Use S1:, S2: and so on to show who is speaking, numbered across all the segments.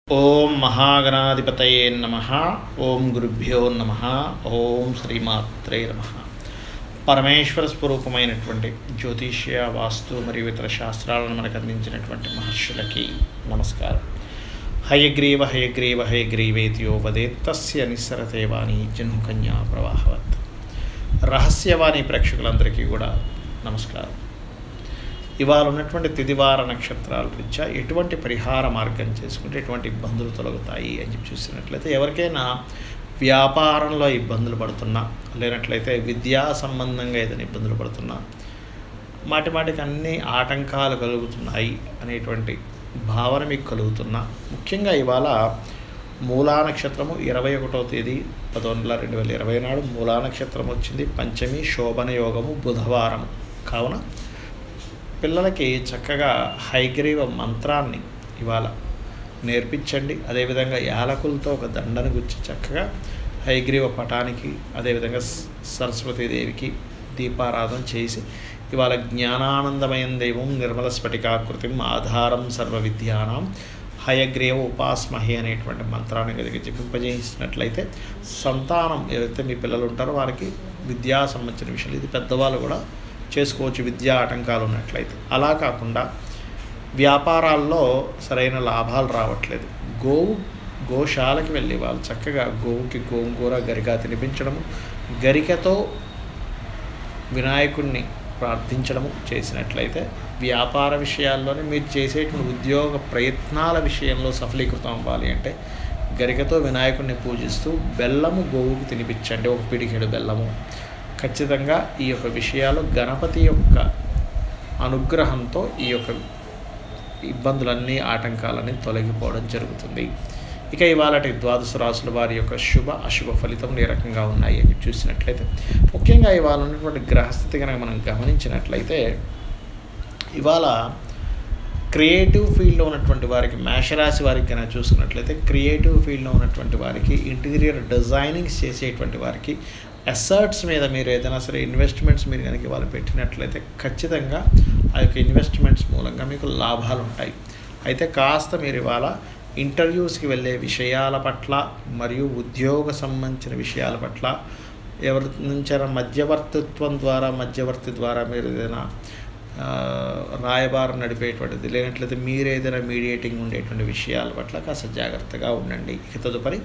S1: ఓం మహాగణాధిపతయే నమ ఓం గురుభ్యో నమ ఓం శ్రీమాత్రే నమ పరమేశ్వర స్వరూపమైనటువంటి జ్యోతిష్య వాస్తు మరియు ఇతర శాస్త్రాలను మనకు అందించినటువంటి మహర్షులకి నమస్కారం హయగ్రీవ హయగ్రీవ హయగ్రీవేతియో వదేత్ తస్య నిస్సరతే వాణి జన్మకన్యా ప్రవాహవత్ రహస్యవాణి ప్రేక్షకులందరికీ కూడా నమస్కారం ఇవాళ ఉన్నటువంటి తిదివార నక్షత్రాల రీత్యా ఎటువంటి పరిహార మార్గం చేసుకుంటే ఎటువంటి ఇబ్బందులు తొలగుతాయి అని చెప్పి చూసినట్లయితే ఎవరికైనా వ్యాపారంలో ఇబ్బందులు పడుతున్నా లేనట్లయితే విద్యా సంబంధంగా ఏదైనా ఇబ్బందులు పడుతున్నా మాటి మాటికి అన్ని ఆటంకాలు కలుగుతున్నాయి అనేటువంటి భావన మీకు కలుగుతున్నా ముఖ్యంగా ఇవాళ మూలా నక్షత్రము ఇరవై ఒకటో తేదీ పదకొండుల రెండు వేల ఇరవై నాడు మూలా నక్షత్రం వచ్చింది పంచమి శోభన యోగము బుధవారము కావున పిల్లలకి చక్కగా హైగ్రీవ మంత్రాన్ని ఇవాళ నేర్పించండి అదేవిధంగా యాలకులతో ఒక దండను గుచ్చి చక్కగా హైగ్రీవ పటానికి అదేవిధంగా స- సరస్వతీదేవికి దీపారాధన చేసి ఇవాళ జ్ఞానానందమయం దైవం నిర్మల స్ఫటికాకృతిం ఆధారం సర్వ విద్యానాం హయగ్రీవ ఉపాస్మహి అనేటువంటి మంత్రాన్ని కనుక జపింపజేసినట్లయితే సంతానం ఏదైతే మీ పిల్లలు ఉంటారో వారికి విద్యా సంబంధించిన విషయాలు ఇది పెద్దవాళ్ళు కూడా చేసుకోవచ్చు విద్యా ఆటంకాలు ఉన్నట్లయితే అలా కాకుండా వ్యాపారాల్లో సరైన లాభాలు రావట్లేదు గోవు గోశాలకి వెళ్ళి వాళ్ళు చక్కగా గోవుకి గోంగూర గరిక తినిపించడము గరికతో వినాయకుడిని ప్రార్థించడము చేసినట్లయితే వ్యాపార విషయాల్లోనే మీరు చేసేటువంటి ఉద్యోగ ప్రయత్నాల విషయంలో సఫలీకృతం అవ్వాలి అంటే గరికతో వినాయకుడిని పూజిస్తూ బెల్లము గోవుకి తినిపించండి ఒక పిడికెడు బెల్లము ఖచ్చితంగా ఈ యొక్క విషయాలు గణపతి యొక్క అనుగ్రహంతో ఈ యొక్క ఇబ్బందులన్నీ ఆటంకాలన్నీ తొలగిపోవడం జరుగుతుంది ఇక ఇవాళటి ద్వాదశ రాసుల వారి యొక్క శుభ అశుభ ఫలితములు ఏ రకంగా ఉన్నాయి అని చూసినట్లయితే ముఖ్యంగా ఇవాళ ఉన్నటువంటి గ్రహస్థితి కనుక మనం గమనించినట్లయితే ఇవాళ క్రియేటివ్ ఫీల్డ్లో ఉన్నటువంటి వారికి మేషరాశి వారికి కనుక చూసుకున్నట్లయితే క్రియేటివ్ ఫీల్డ్లో ఉన్నటువంటి వారికి ఇంటీరియర్ డిజైనింగ్స్ చేసేటువంటి వారికి అసర్ట్స్ మీద మీరు ఏదైనా సరే ఇన్వెస్ట్మెంట్స్ మీరు కనుక ఇవాళ పెట్టినట్లయితే ఖచ్చితంగా ఆ యొక్క ఇన్వెస్ట్మెంట్స్ మూలంగా మీకు లాభాలు ఉంటాయి అయితే కాస్త మీరు ఇవాళ ఇంటర్వ్యూస్కి వెళ్ళే విషయాల పట్ల మరియు ఉద్యోగ సంబంధించిన విషయాల పట్ల ఎవరి నుంచైనా మధ్యవర్తిత్వం ద్వారా మధ్యవర్తి ద్వారా మీరు ఏదైనా ఆ, రాయబారం నడిపేటువంటిది లేనట్లయితే మీరు ఏదైనా మీడియేటింగ్ ఉండేటువంటి విషయాల పట్ల కాస్త జాగ్రత్తగా ఉండండి ఇక తదుపరి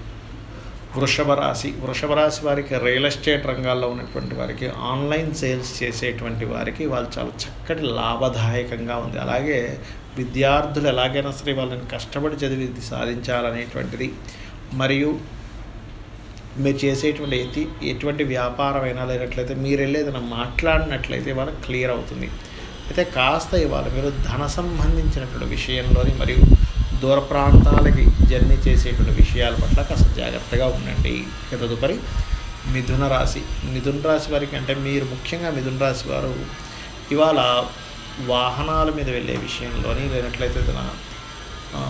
S1: వృషభ రాశి వృషభ రాశి వారికి రియల్ ఎస్టేట్ రంగాల్లో ఉన్నటువంటి వారికి ఆన్లైన్ సేల్స్ చేసేటువంటి వారికి వాళ్ళు చాలా చక్కటి లాభదాయకంగా ఉంది అలాగే విద్యార్థులు ఎలాగైనా సరే వాళ్ళని కష్టపడి చదివి ఇది సాధించాలనేటువంటిది మరియు మీరు చేసేటువంటి ఎతి ఎటువంటి వ్యాపారమైనా లేనట్లయితే మీరు వెళ్ళి ఏదైనా మాట్లాడినట్లయితే వాళ్ళకి క్లియర్ అవుతుంది అయితే కాస్త ఇవాళ మీరు ధన సంబంధించినటువంటి విషయంలోని మరియు దూర ప్రాంతాలకి జర్నీ చేసేటువంటి విషయాల పట్ల కాస్త జాగ్రత్తగా ఉండండి ఇక తదుపరి మిథున రాశి మిథున రాశి వారికి అంటే మీరు ముఖ్యంగా మిథున రాశి వారు ఇవాళ వాహనాల మీద వెళ్ళే విషయంలోని లేనట్లయితే ఏదైనా ఆ,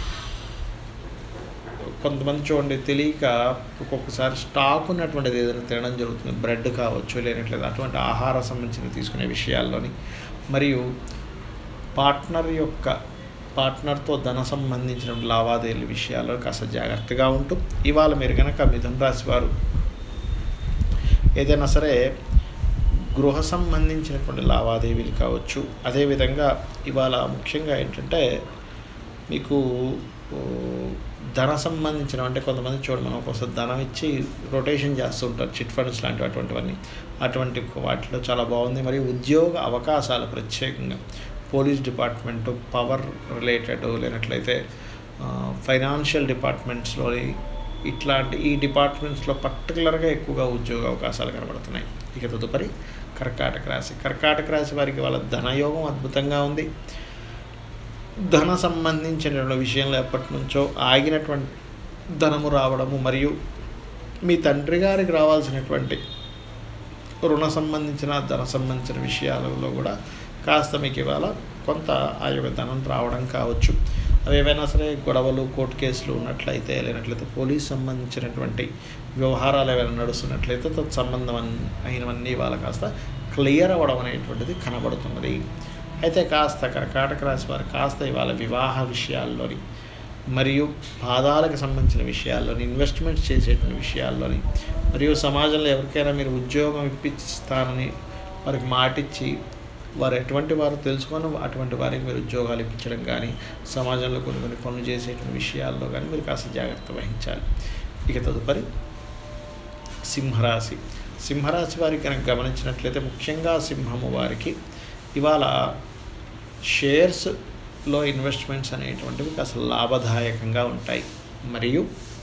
S1: కొంతమంది చూడండి తెలియక ఒక్కొక్కసారి స్టాక్ ఉన్నటువంటిది ఏదైనా తినడం జరుగుతుంది బ్రెడ్ కావచ్చు లేనట్లేదు అటువంటి ఆహార సంబంధించిన తీసుకునే విషయాల్లోని మరియు పార్ట్నర్ యొక్క పార్ట్నర్తో ధన సంబంధించిన లావాదేవీల విషయాల్లో కాస్త జాగ్రత్తగా ఉంటూ ఇవాళ మీరు కనుక మిథున రాశి వారు ఏదైనా సరే గృహ సంబంధించినటువంటి లావాదేవీలు కావచ్చు అదేవిధంగా ఇవాళ ముఖ్యంగా ఏంటంటే మీకు ఓ, ధన సంబంధించిన అంటే కొంతమంది చూడండి మనం ఒకసారి ధనం ఇచ్చి రొటేషన్ చేస్తుంటారు చిట్ ఫండ్స్ లాంటివి అటువంటివన్నీ అటువంటి వాటిలో చాలా బాగుంది మరియు ఉద్యోగ అవకాశాలు ప్రత్యేకంగా పోలీస్ డిపార్ట్మెంటు పవర్ రిలేటెడ్ లేనట్లయితే ఫైనాన్షియల్ డిపార్ట్మెంట్స్లోని ఇట్లాంటి ఈ డిపార్ట్మెంట్స్లో పర్టికులర్గా ఎక్కువగా ఉద్యోగ అవకాశాలు కనబడుతున్నాయి ఇక తదుపరి కర్కాటక రాశి కర్కాటక రాశి వారికి వాళ్ళ ధనయోగం అద్భుతంగా ఉంది ధన సంబంధించిన విషయంలో ఎప్పటి నుంచో ఆగినటువంటి ధనము రావడము మరియు మీ తండ్రి గారికి రావాల్సినటువంటి రుణ సంబంధించిన ధన సంబంధించిన విషయాలలో కూడా కాస్త మీకు ఇవాళ కొంత ఆ యొక్క ధనం రావడం కావచ్చు అవి ఏవైనా సరే గొడవలు కోర్టు కేసులు ఉన్నట్లయితే లేనట్లయితే పోలీస్ సంబంధించినటువంటి వ్యవహారాలు ఏవైనా నడుస్తున్నట్లయితే తత్సంబంధం అన్- అయినవన్నీ ఇవాళ కాస్త క్లియర్ అవ్వడం అనేటువంటిది కనబడుతున్నది అయితే కాస్త కర్కాటక రాశి వారు కాస్త ఇవాళ వివాహ విషయాల్లోని మరియు పాదాలకు సంబంధించిన విషయాల్లోని ఇన్వెస్ట్మెంట్స్ చేసేటువంటి విషయాల్లోని మరియు సమాజంలో ఎవరికైనా మీరు ఉద్యోగం ఇప్పిస్తానని వారికి మాటిచ్చి వారు ఎటువంటి వారు తెలుసుకొని అటువంటి వారికి మీరు ఉద్యోగాలు ఇప్పించడం కానీ సమాజంలో కొన్ని కొన్ని పనులు చేసేటువంటి విషయాల్లో కానీ మీరు కాస్త జాగ్రత్త వహించాలి ఇక తదుపరి సింహరాశి సింహరాశి వారికి కనుక గమనించినట్లయితే ముఖ్యంగా సింహము వారికి ఇవాళ షేర్స్లో ఇన్వెస్ట్మెంట్స్ అనేటువంటివి కాస్త లాభదాయకంగా ఉంటాయి మరియు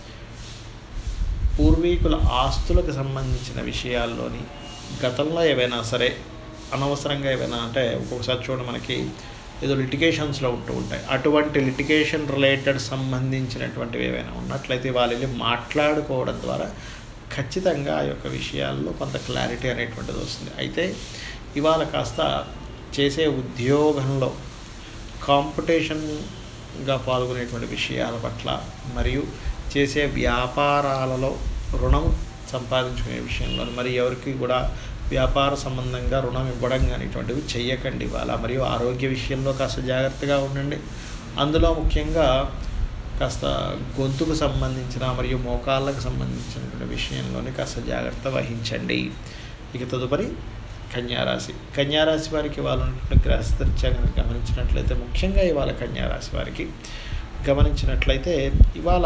S1: పూర్వీకుల ఆస్తులకు సంబంధించిన విషయాల్లోని గతంలో ఏవైనా సరే అనవసరంగా ఏవైనా అంటే ఒక్కొక్కసారి చూడండి మనకి ఏదో లిటిగేషన్స్లో ఉంటూ ఉంటాయి అటువంటి లిటిగేషన్ రిలేటెడ్ సంబంధించినటువంటివి ఏవైనా ఉన్నట్లయితే వాళ్ళు వెళ్ళి మాట్లాడుకోవడం ద్వారా ఖచ్చితంగా ఆ యొక్క విషయాల్లో కొంత క్లారిటీ అనేటువంటిది వస్తుంది అయితే ఇవాళ కాస్త చేసే ఉద్యోగంలో కాంపిటీషన్గా పాల్గొనేటువంటి విషయాల పట్ల మరియు చేసే వ్యాపారాలలో రుణం సంపాదించుకునే విషయంలో మరి ఎవరికి కూడా వ్యాపార సంబంధంగా రుణం ఇవ్వడం కానీ ఇటువంటివి చెయ్యకండి ఇవాళ మరియు ఆరోగ్య విషయంలో కాస్త జాగ్రత్తగా ఉండండి అందులో ముఖ్యంగా కాస్త గొంతుకు సంబంధించిన మరియు మోకాళ్ళకు సంబంధించినటువంటి విషయంలోనే కాస్త జాగ్రత్త వహించండి ఇక తదుపరి కన్యారాశి కన్యారాశి వారికి ఇవాళ ఉన్నటువంటి గ్రహస్థరీత్యా కనుక గమనించినట్లయితే ముఖ్యంగా ఇవాళ కన్యారాశి వారికి గమనించినట్లయితే ఇవాళ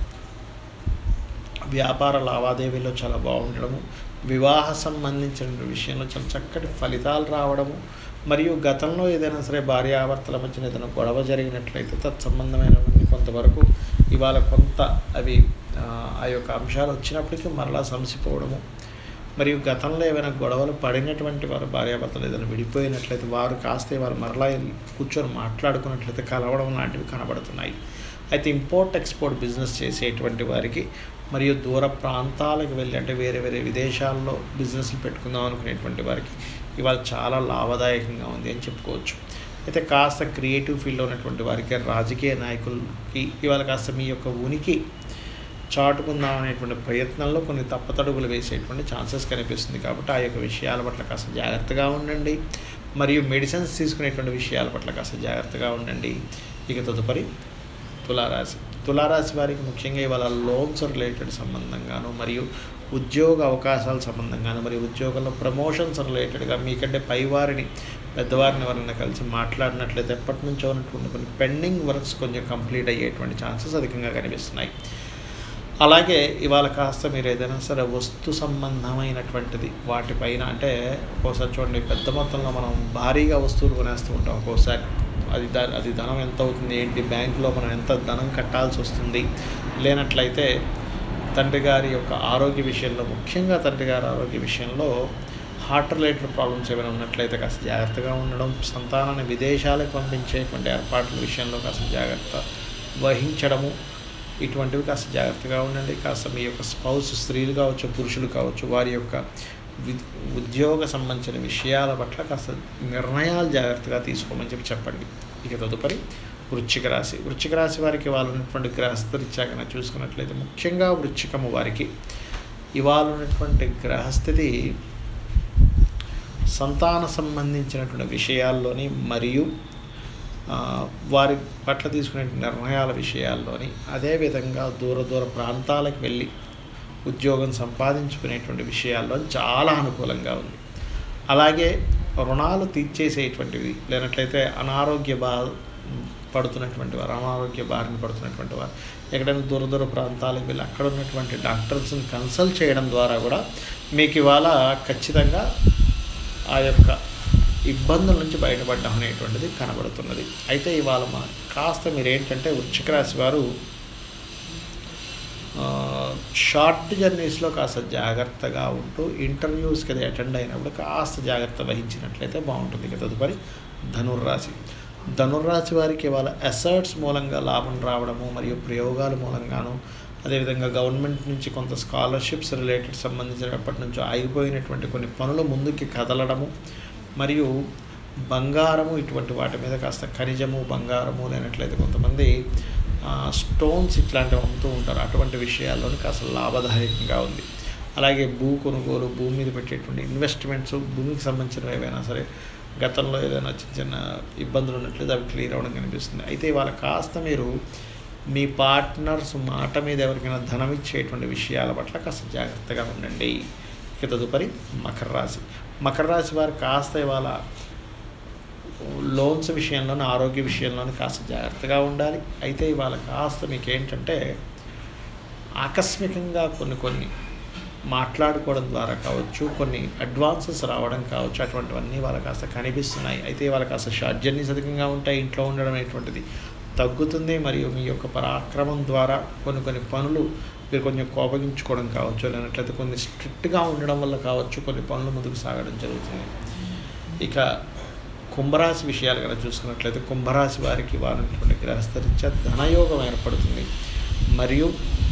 S1: వ్యాపార లావాదేవీలో చాలా బాగుండడము వివాహ సంబంధించిన విషయంలో చాలా చక్కటి ఫలితాలు రావడము మరియు గతంలో ఏదైనా సరే భార్యాభర్తల మధ్యన ఏదైనా గొడవ జరిగినట్లయితే తత్సంబంధమైనవన్నీ కొంతవరకు ఇవాళ కొంత అవి ఆ, ఆ యొక్క అంశాలు వచ్చినప్పటికీ మరలా సమసిపోవడము మరియు గతంలో ఏమైనా గొడవలు పడినటువంటి వారు భార్యాభర్తలు ఏదైనా విడిపోయినట్లయితే వారు కాస్త వారు మరలా కూర్చొని మాట్లాడుకున్నట్లయితే కలవడం లాంటివి కనబడుతున్నాయి అయితే ఇంపోర్ట్ ఎక్స్పోర్ట్ బిజినెస్ చేసేటువంటి వారికి మరియు దూర ప్రాంతాలకు వెళ్ళి అంటే వేరే వేరే విదేశాల్లో బిజినెస్లు పెట్టుకుందాం అనుకునేటువంటి వారికి ఇవాళ చాలా లాభదాయకంగా ఉంది అని చెప్పుకోవచ్చు అయితే కాస్త క్రియేటివ్ ఫీల్డ్లో ఉన్నటువంటి వారికి రాజకీయ నాయకులకి ఇవాళ కాస్త మీ యొక్క ఉనికి చాటుకుందాం అనేటువంటి ప్రయత్నంలో కొన్ని తప్పతడుగులు వేసేటువంటి ఛాన్సెస్ కనిపిస్తుంది కాబట్టి ఆ యొక్క విషయాల పట్ల కాస్త జాగ్రత్తగా ఉండండి మరియు మెడిసిన్స్ తీసుకునేటువంటి విషయాల పట్ల కాస్త జాగ్రత్తగా ఉండండి ఇక తదుపరి తులారాశి తులారాశి వారికి ముఖ్యంగా ఇవాళ లోన్స్ రిలేటెడ్ సంబంధంగాను మరియు ఉద్యోగ అవకాశాల సంబంధంగాను మరియు ఉద్యోగంలో ప్రమోషన్స్ రిలేటెడ్గా మీకంటే పైవారిని పెద్దవారిని ఎవరైనా కలిసి మాట్లాడినట్లయితే ఎప్పటి నుంచో ఉన్నటువంటి కొన్ని పెండింగ్ వర్క్స్ కొంచెం కంప్లీట్ అయ్యేటువంటి ఛాన్సెస్ అధికంగా కనిపిస్తున్నాయి అలాగే ఇవాళ కాస్త మీరు ఏదైనా సరే వస్తు సంబంధమైనటువంటిది వాటిపైన అంటే ఒక్కోసారి చూడండి పెద్ద మొత్తంలో మనం భారీగా వస్తువులు కొనేస్తూ ఉంటాం ఒక్కోసారి అది ద అది ధనం ఎంత అవుతుంది ఏంటి బ్యాంకులో మనం ఎంత ధనం కట్టాల్సి వస్తుంది లేనట్లయితే తండ్రి గారి యొక్క ఆరోగ్య విషయంలో ముఖ్యంగా తండ్రి గారి ఆరోగ్య విషయంలో హార్ట్ రిలేటెడ్ ప్రాబ్లమ్స్ ఏమైనా ఉన్నట్లయితే కాస్త జాగ్రత్తగా ఉండడం సంతానాన్ని విదేశాలకు పంపించేటువంటి ఏర్పాట్ల విషయంలో కాస్త జాగ్రత్త వహించడము ఇటువంటివి కాస్త జాగ్రత్తగా ఉండండి కాస్త మీ యొక్క స్పౌస్ స్త్రీలు కావచ్చు పురుషులు కావచ్చు వారి యొక్క వి- ఉద్యోగ సంబంధించిన విషయాల పట్ల కాస్త నిర్ణయాలు జాగ్రత్తగా తీసుకోమని చెప్పి చెప్పండి ఇక తదుపరి వృశ్చిక రాశి వృశ్చిక రాశి వారికి ఇవాళ ఉన్నటువంటి గ్రహస్థరీత్యా కనుక చూసుకున్నట్లయితే ముఖ్యంగా వృశ్చికము వారికి ఇవాళ ఉన్నటువంటి గ్రహస్థితి సంతాన సంబంధించినటువంటి విషయాల్లోని మరియు ఆ, వారి పట్ల తీసుకునే నిర్ణయాల విషయాల్లోని అదేవిధంగా దూర దూర ప్రాంతాలకు వెళ్ళి ఉద్యోగం సంపాదించుకునేటువంటి విషయాల్లో చాలా అనుకూలంగా ఉంది అలాగే రుణాలు తీర్చేసేటువంటివి లేనట్లయితే అనారోగ్య బా పడుతున్నటువంటి వారు అనారోగ్య బారిన పడుతున్నటువంటి వారు ఎక్కడైనా దూర దూర ప్రాంతాలకు వెళ్ళి అక్కడ ఉన్నటువంటి డాక్టర్స్ని కన్సల్ట్ చేయడం ద్వారా కూడా మీకు ఇవాళ ఖచ్చితంగా ఆ యొక్క ఇబ్బందుల నుంచి బయటపడ్డం అనేటువంటిది కనబడుతున్నది అయితే ఇవాళ మా కాస్త మీరు ఏంటంటే వృశ్చిక రాశి వారు ఆ, షార్ట్ జర్నీస్లో కాస్త జాగ్రత్తగా ఉంటూ ఇంటర్వ్యూస్కి అది అటెండ్ అయినప్పుడు కాస్త జాగ్రత్త వహించినట్లయితే బాగుంటుంది ఇక తదుపరి ధనుర్రాశి ధనుర్రాశి వారికి ఇవాళ అసర్ట్స్ మూలంగా లాభం రావడము మరియు ప్రయోగాల మూలంగాను అదేవిధంగా గవర్నమెంట్ నుంచి కొంత స్కాలర్షిప్స్ రిలేటెడ్ సంబంధించిన ఎప్పటి నుంచో ఆగిపోయినటువంటి కొన్ని పనులు ముందుకి కదలడము మరియు బంగారము ఇటువంటి వాటి మీద కాస్త ఖనిజము బంగారము లేనట్లయితే కొంతమంది స్టోన్స్ ఇట్లాంటివి అమ్ముతూ ఉంటారు అటువంటి విషయాల్లోని కాస్త లాభదాయకంగా ఉంది అలాగే భూ కొనుగోలు భూమి మీద పెట్టేటువంటి ఇన్వెస్ట్మెంట్స్ భూమికి సంబంధించినవి ఏవైనా సరే గతంలో ఏదైనా చిన్న చిన్న ఇబ్బందులు ఉన్నట్లయితే అవి క్లియర్ అవ్వడం కనిపిస్తుంది అయితే ఇవాళ కాస్త మీరు మీ పార్ట్నర్స్ మాట మీద ఎవరికైనా ధనం ఇచ్చేటువంటి విషయాల పట్ల కాస్త జాగ్రత్తగా ఉండండి ఇక తదుపరి మకర రాశి మకర రాశి వారు కాస్త ఇవాళ లోన్స్ విషయంలోనే ఆరోగ్య విషయంలోనే కాస్త జాగ్రత్తగా ఉండాలి అయితే ఇవాళ కాస్త మీకు ఏంటంటే ఆకస్మికంగా కొన్ని కొన్ని మాట్లాడుకోవడం ద్వారా కావచ్చు కొన్ని అడ్వాన్సెస్ రావడం కావచ్చు అటువంటివన్నీ వాళ్ళ కాస్త కనిపిస్తున్నాయి అయితే వాళ్ళ కాస్త షార్ట్ జర్నీస్ అధికంగా ఉంటాయి ఇంట్లో ఉండడం అనేటువంటిది తగ్గుతుంది మరియు మీ యొక్క పరాక్రమం ద్వారా కొన్ని కొన్ని పనులు మీరు కొంచెం కోపగించుకోవడం కావచ్చు లేనట్లయితే కొన్ని స్ట్రిక్ట్గా ఉండడం వల్ల కావచ్చు కొన్ని పనులు ముందుకు సాగడం జరుగుతుంది ఇక కుంభరాశి విషయాలు కనుక చూసుకున్నట్లయితే కుంభరాశి వారికి వారినటువంటి గ్రహస్థరీత్యా ధనయోగం ఏర్పడుతుంది మరియు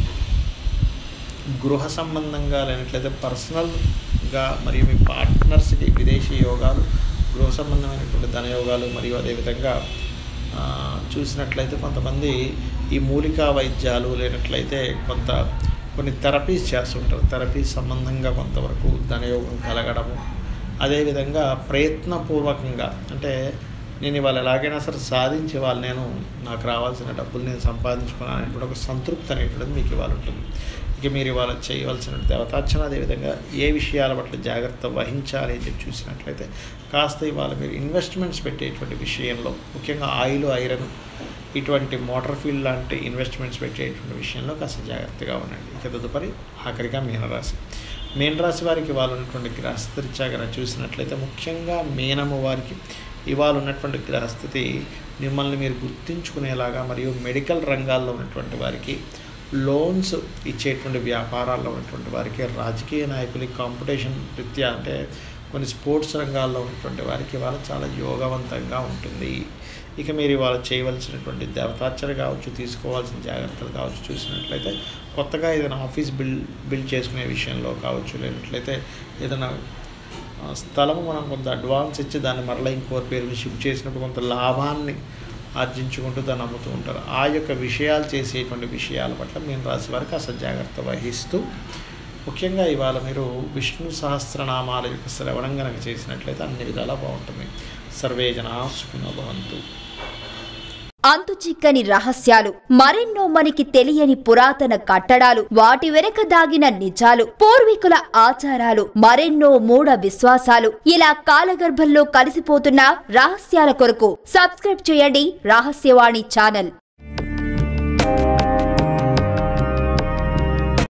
S1: గృహ సంబంధంగా లేనట్లయితే పర్సనల్గా మరియు మీ పార్ట్నర్స్కి విదేశీ యోగాలు గృహ సంబంధమైనటువంటి ధనయోగాలు మరియు అదేవిధంగా ఆ, చూసినట్లయితే కొంతమంది ఈ మూలికా వైద్యాలు లేనట్లయితే కొంత కొన్ని థెరపీస్ చేస్తుంటారు థెరపీ సంబంధంగా కొంతవరకు ధనయోగం కలగడము అదేవిధంగా ప్రయత్నపూర్వకంగా అంటే నేను ఇవాళ ఎలాగైనా సరే సాధించి వాళ్ళు నేను నాకు రావాల్సిన డబ్బులు నేను సంపాదించుకున్నాను అనేటువంటి ఒక సంతృప్తి అనేటువంటిది మీకు ఇవాళ ఉంటుంది ఇక మీరు ఇవాళ చేయవలసిన దేవతార్చన అదేవిధంగా ఏ విషయాల పట్ల జాగ్రత్త వహించాలి అని చెప్పి చూసినట్లయితే కాస్త ఇవాళ మీరు ఇన్వెస్ట్మెంట్స్ పెట్టేటువంటి విషయంలో ముఖ్యంగా ఆయిల్ ఐరన్ ఇటువంటి మోటార్ ఫీల్డ్ లాంటి ఇన్వెస్ట్మెంట్స్ పెట్టేటువంటి విషయంలో కాస్త జాగ్రత్తగా ఉండండి ఇక తదుపరి ఆఖరిగా మీనరాశి మీనరాశి వారికి ఇవాళ ఉన్నటువంటి గ్రహస్థిత్యా కనుక చూసినట్లయితే ముఖ్యంగా మీనము వారికి ఇవాళ ఉన్నటువంటి గ్రహస్థితి మిమ్మల్ని మీరు గుర్తించుకునేలాగా మరియు మెడికల్ రంగాల్లో ఉన్నటువంటి వారికి లోన్స్ ఇచ్చేటువంటి వ్యాపారాల్లో ఉన్నటువంటి వారికి రాజకీయ నాయకులు కాంపిటీషన్ రీత్యా అంటే కొన్ని స్పోర్ట్స్ రంగాల్లో ఉన్నటువంటి వారికి ఇవాళ చాలా యోగవంతంగా ఉంటుంది ఇక మీరు ఇవాళ చేయవలసినటువంటి దేవతార్చన కావచ్చు తీసుకోవాల్సిన జాగ్రత్తలు కావచ్చు చూసినట్లయితే కొత్తగా ఏదైనా ఆఫీస్ బిల్ బిల్డ్ చేసుకునే విషయంలో కావచ్చు లేనట్లయితే ఏదైనా ఆ, స్థలము మనం కొంత అడ్వాన్స్ ఇచ్చి దాన్ని మరలా ఇంకోరి పేరు మీద షిఫ్ట్ చేసినప్పుడు కొంత లాభాన్ని ఆర్జించుకుంటూ దాన్ని అమ్ముతూ ఉంటారు ఆ యొక్క విషయాలు చేసేటువంటి విషయాల పట్ల మేము రాసి వారికి అసలు జాగ్రత్త వహిస్తూ ముఖ్యంగా ఇవాళ మీరు విష్ణు సహస్రనామాల యొక్క శ్రవణం కనుక చేసినట్లయితే అన్ని విధాలా బాగుంటుంది సర్వే జనా సుఖినో భవంతు
S2: అంతు చిక్కని రహస్యాలు మరెన్నో మనకి తెలియని పురాతన కట్టడాలు వాటి వెనక దాగిన నిజాలు పూర్వీకుల ఆచారాలు మరెన్నో మూఢ విశ్వాసాలు ఇలా కాలగర్భంలో కలిసిపోతున్న రహస్యాల కొరకు సబ్స్క్రైబ్ చేయండి రహస్యవాణి ఛానల్